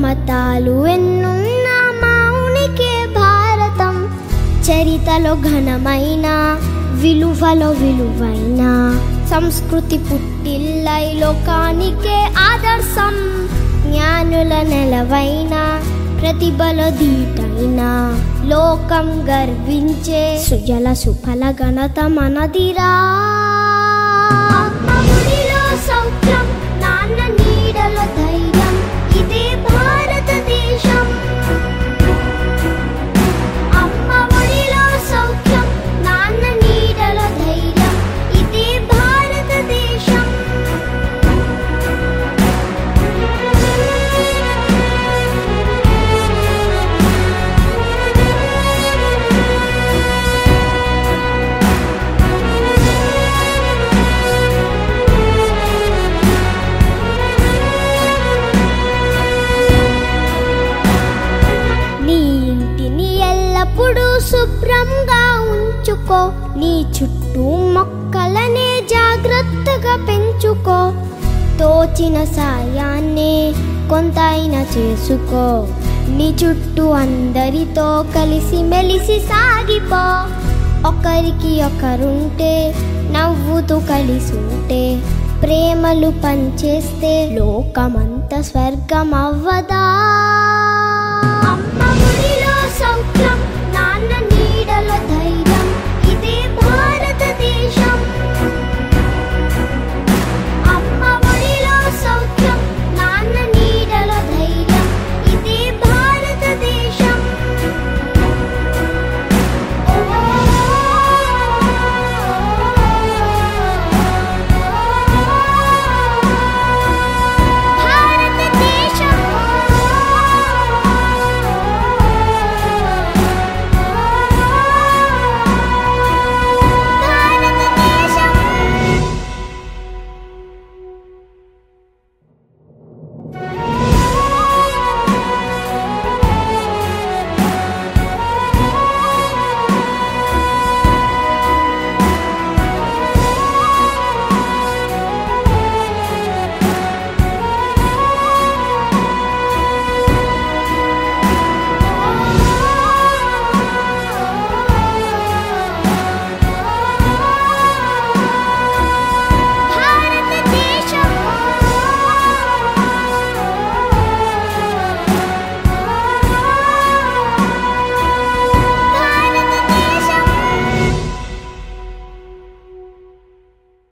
మతాలు ఎన్నున్న మౌనికే భారతం చరితలో ఘనమైన విలువలో విలువైన సంస్కృతి పుట్టిల్లై లోకానికే ఆదర్శం జ్ఞానుల నెలవైన ప్రతిభలో దీటైన లోకం గర్వించే సుజల సుఫల ఘనత మనదిరా అమ్మ ఒడిలో సౌఖ్యం నాన్న నీడలో ధైర్యం ఇదే భారతదేశం అమ్మ ఒడిలో సౌఖ్యం నాన్న నీడలో ధైర్యం ఇదే భారతదేశం నీ ఇంటిని ఎల్లప్పుడూ శుభ్రంగా ఉంచుకో నీ చుట్టూ మొక్కలనే జాగ్రత్తగా పెంచుకో తోచిన సాయాన్ని కొంత అయినా చేసుకో నీ చుట్టూ అందరితో కలిసి మెలిసి సాగిపో ఒకరికి ఒకరుంటే నవ్వుతూ కలిసి ఉంటే ప్రేమలు పంచేస్తే లోకమంత స్వర్గం అవ్వదా అమ్మ ఒడిలో సౌఖ్యం